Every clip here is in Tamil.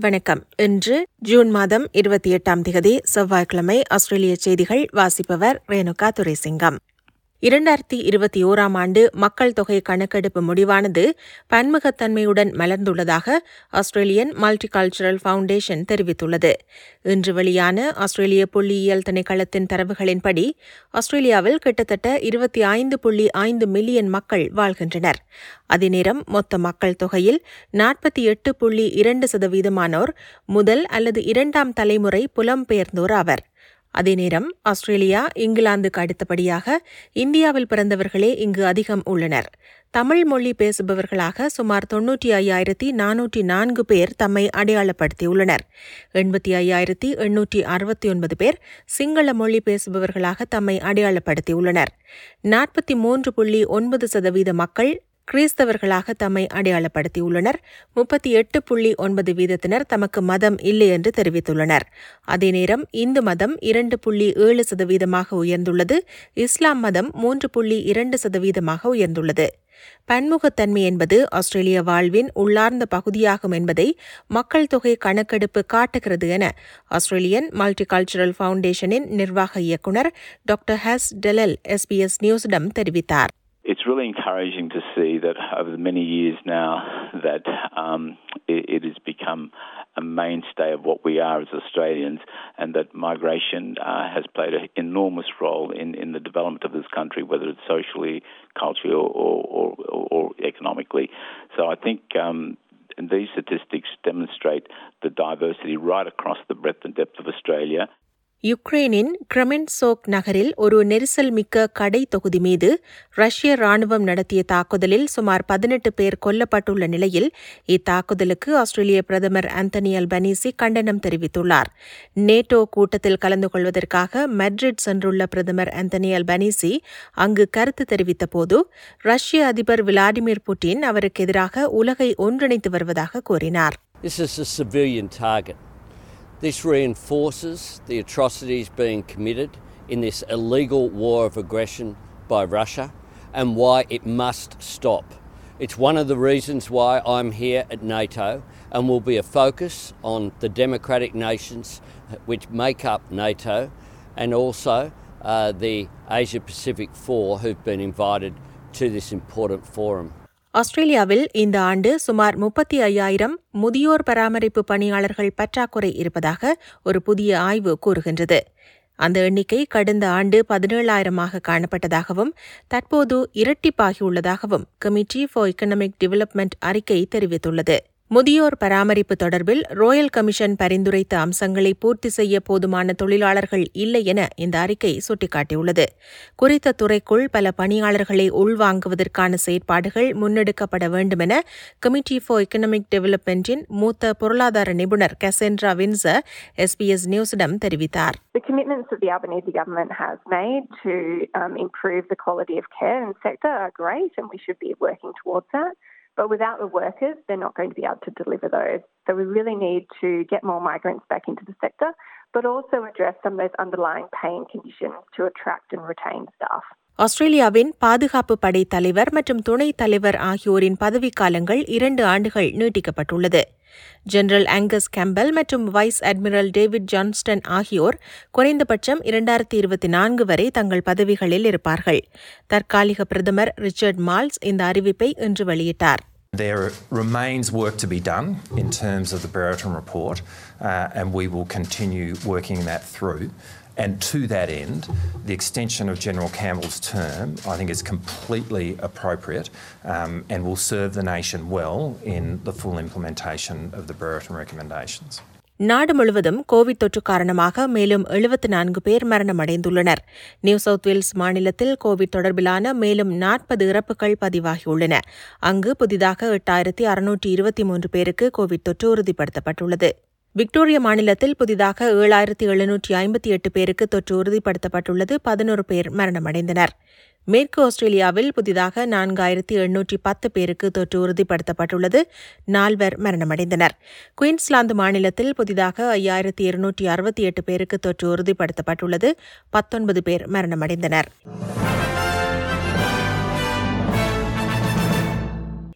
வணக்கம் இன்று ஜூன் மாதம் இருபத்தி எட்டாம் திகதி செவ்வாய்க்கிழமை ஆஸ்திரேலிய செய்திகள் வாசிப்பவர் ரேணுகா துரைசிங்கம் இரண்டாயிரத்தி இருபத்தி ஓராம் ஆண்டு மக்கள் தொகை கணக்கெடுப்பு முடிவானது பன்முகத்தன்மையுடன் மலர்ந்துள்ளதாக ஆஸ்திரேலியன் மல்டிகல்ச்சரல் ஃபவுண்டேஷன் தெரிவித்துள்ளது இன்று வெளியான ஆஸ்திரேலிய புள்ளியியல் திணைக்களத்தின் தரவுகளின்படி ஆஸ்திரேலியாவில் கிட்டத்தட்ட இருபத்தி ஐந்து புள்ளி ஐந்து மில்லியன் மக்கள் வாழ்கின்றனர் அதேநேரம் மொத்த மக்கள் தொகையில் நாற்பத்தி எட்டு புள்ளி இரண்டு சதவீதமானோர் முதல் அல்லது இரண்டாம் தலைமுறை புலம்பெயர்ந்தோர் ஆவர் அதே நேரம் ஆஸ்திரேலியா இங்கிலாந்துக்கு அடுத்தபடியாக இந்தியாவில் பிறந்தவர்களே இங்கு அதிகம் உள்ளனர் தமிழ் மொழி பேசுபவர்களாக சுமார் தொன்னூற்றி ஐயாயிரத்தி நானூற்றி நான்கு பேர் தம்மை அடையாளப்படுத்தியுள்ளனர் எண்பத்தி ஐயாயிரத்தி எண்ணூற்றி அறுபத்தி ஒன்பது பேர் சிங்கள மொழி பேசுபவர்களாக தம்மை அடையாளப்படுத்தியுள்ளனர் நாற்பத்தி மூன்று புள்ளி ஒன்பது சதவீத மக்கள் கிறிஸ்தவர்களாக தம்மை அடையாளப்படுத்தியுள்ளனர் முப்பத்தி எட்டு புள்ளி ஒன்பது வீதத்தினர் தமக்கு மதம் இல்லை என்று தெரிவித்துள்ளனர் அதே நேரம் இந்து மதம் இரண்டு புள்ளி ஏழு சதவீதமாக உயர்ந்துள்ளது இஸ்லாம் மதம் மூன்று புள்ளி இரண்டு சதவீதமாக உயர்ந்துள்ளது பன்முகத்தன்மை என்பது ஆஸ்திரேலிய வாழ்வின் உள்ளார்ந்த பகுதியாகும் என்பதை மக்கள் தொகை கணக்கெடுப்பு காட்டுகிறது என ஆஸ்திரேலியன் மல்டிகல்ச்சரல் ஃபவுண்டேஷனின் நிர்வாக இயக்குநர் டாக்டர் ஹஸ் டெலல் எஸ்பிஎஸ் நியூஸிடம் தெரிவித்தார் it's really encouraging to see that over the many years now that um, it, it, has become a mainstay of what we are as Australians, and that migration uh, has played an enormous role in, in the development of this country, whether it's socially, culturally, or, or, or, or economically. So I think. Um, these statistics demonstrate the diversity right across the breadth and depth of Australia. யுக்ரைனின் கிரமென்சோக் நகரில் ஒரு நெரிசல் மிக்க கடை தொகுதி மீது ரஷ்ய ராணுவம் நடத்திய தாக்குதலில் சுமார் பதினெட்டு பேர் கொல்லப்பட்டுள்ள நிலையில் இத்தாக்குதலுக்கு ஆஸ்திரேலிய பிரதமர் ஆந்தனி அல்பனீசி கண்டனம் தெரிவித்துள்ளார் நேட்டோ கூட்டத்தில் கலந்து கொள்வதற்காக மெட்ரிட் சென்றுள்ள பிரதமர் ஆந்தனி அல்பனீசி அங்கு கருத்து தெரிவித்தபோது ரஷ்ய அதிபர் விளாடிமிர் புட்டின் அவருக்கு எதிராக உலகை ஒன்றிணைத்து வருவதாக கூறினார் This is a civilian target. This reinforces the atrocities being committed in this illegal war of aggression by Russia and why it must stop. It's one of the reasons why I'm here at NATO and will be a focus on the democratic nations which make up NATO and also uh, the Asia Pacific Four who've been invited to this important forum. ஆஸ்திரேலியாவில் இந்த ஆண்டு சுமார் முப்பத்தி ஐயாயிரம் முதியோர் பராமரிப்பு பணியாளர்கள் பற்றாக்குறை இருப்பதாக ஒரு புதிய ஆய்வு கூறுகின்றது அந்த எண்ணிக்கை கடந்த ஆண்டு பதினேழாயிரமாக காணப்பட்டதாகவும் தற்போது இரட்டிப்பாகியுள்ளதாகவும் கமிட்டி ஃபார் எக்கனாமிக் டெவலப்மெண்ட் அறிக்கை தெரிவித்துள்ளது முதியோர் பராமரிப்பு தொடர்பில் ரோயல் கமிஷன் பரிந்துரைத்த அம்சங்களை பூர்த்தி செய்ய போதுமான தொழிலாளர்கள் இல்லை என இந்த அறிக்கை சுட்டிக்காட்டியுள்ளது குறித்த துறைக்குள் பல பணியாளர்களை உள்வாங்குவதற்கான செயற்பாடுகள் முன்னெடுக்கப்பட வேண்டும் என கமிட்டி ஃபார் எக்கனாமிக் டெவலப்மெண்டின் மூத்த பொருளாதார நிபுணர் கசென்ட்ரா வின்சர் எஸ்பிஎஸ் நியூஸிடம் தெரிவித்தார் The commitments that the Albanese government has made to um, improve the quality of care in the sector are great, and we should be working towards that. But without the workers, they're not going to be able to deliver those. So we really need to get more migrants back into the sector, but also address some of those underlying pain conditions to attract and retain staff. ஆஸ்திரேலியாவின் பாதுகாப்பு படை தலைவர் மற்றும் துணைத் தலைவர் ஆகியோரின் பதவிக்காலங்கள் இரண்டு ஆண்டுகள் நீட்டிக்கப்பட்டுள்ளது ஜெனரல் ஆங்கஸ் கேம்பல் மற்றும் வைஸ் அட்மிரல் டேவிட் ஜான்ஸ்டன் ஆகியோர் குறைந்தபட்சம் இரண்டாயிரத்தி இருபத்தி நான்கு வரை தங்கள் பதவிகளில் இருப்பார்கள் தற்காலிக பிரதமர் ரிச்சர்ட் மால்ஸ் இந்த அறிவிப்பை இன்று வெளியிட்டார் There remains work to be done in terms of the Brereton report, uh, and we will continue working that through. And to that end, the extension of General Campbell's term, I think, is completely appropriate um, and will serve the nation well in the full implementation of the Brereton recommendations. நாடு முழுவதும் கோவிட் தொற்று காரணமாக மேலும் எழுபத்து நான்கு பேர் மரணமடைந்துள்ளனர் நியூ சவுத் வேல்ஸ் மாநிலத்தில் கோவிட் தொடர்பிலான மேலும் நாற்பது இறப்புகள் பதிவாகியுள்ளன அங்கு புதிதாக எட்டாயிரத்தி அறுநூற்றி இருபத்தி மூன்று பேருக்கு கோவிட் தொற்று உறுதிப்படுத்தப்பட்டுள்ளது விக்டோரியா மாநிலத்தில் புதிதாக ஏழாயிரத்தி எழுநூற்றி ஐம்பத்தி எட்டு பேருக்கு தொற்று உறுதிப்படுத்தப்பட்டுள்ளது பதினோரு பேர் மரணமடைந்தனர் மேற்கு ஆஸ்திரேலியாவில் புதிதாக நான்காயிரத்தி எண்ணூற்றி பத்து பேருக்கு தொற்று உறுதிப்படுத்தப்பட்டுள்ளது நால்வர் மரணமடைந்தனர் குயின்ஸ்லாந்து மாநிலத்தில் புதிதாக ஐயாயிரத்தி இருநூற்றி அறுபத்தி எட்டு பேருக்கு தொற்று உறுதிப்படுத்தப்பட்டுள்ளது பத்தொன்பது பேர் மரணமடைந்தனர்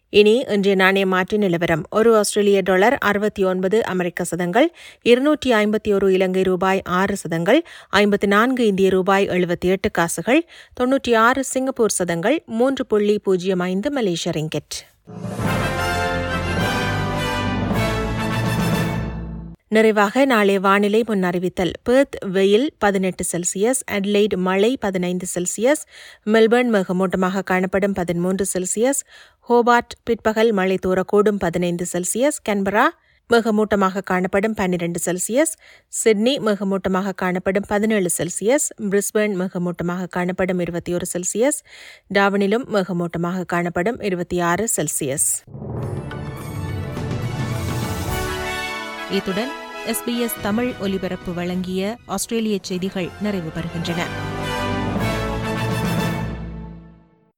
இனி இன்றைய நாணய மாற்று நிலவரம் ஒரு ஆஸ்திரேலிய டாலர் அறுபத்தி ஒன்பது அமெரிக்க சதங்கள் இருநூற்றி ஐம்பத்தி ஒரு இலங்கை ரூபாய் ஆறு சதங்கள் ஐம்பத்தி நான்கு இந்திய ரூபாய் எழுபத்தி எட்டு காசுகள் தொன்னூற்றி ஆறு சிங்கப்பூர் சதங்கள் மூன்று புள்ளி பூஜ்ஜியம் ஐந்து மலேசிய ரிங்கெட் நிறைவாக நாளை வானிலை முன் அறிவித்தல் பெர்த் வெயில் பதினெட்டு செல்சியஸ் அட்லைட் மழை பதினைந்து செல்சியஸ் மெல்பர்ன் மிகமூட்டமாக காணப்படும் பதிமூன்று செல்சியஸ் ஹோபார்ட் பிற்பகல் மழை தூரக்கூடும் பதினைந்து செல்சியஸ் கன்பரா மிகமூட்டமாக காணப்படும் பன்னிரண்டு செல்சியஸ் சிட்னி மிகமூட்டமாக காணப்படும் பதினேழு செல்சியஸ் பிரிஸ்பர்ன் மிகமூட்டமாக காணப்படும் இருபத்தி ஒரு செல்சியஸ் டாவனிலும் மிகமூட்டமாக காணப்படும் இருபத்தி ஆறு செல்சியஸ் இத்துடன் எஸ்பிஎஸ் தமிழ் ஒலிபரப்பு வழங்கிய ஆஸ்திரேலிய செய்திகள் நிறைவு பெறுகின்றன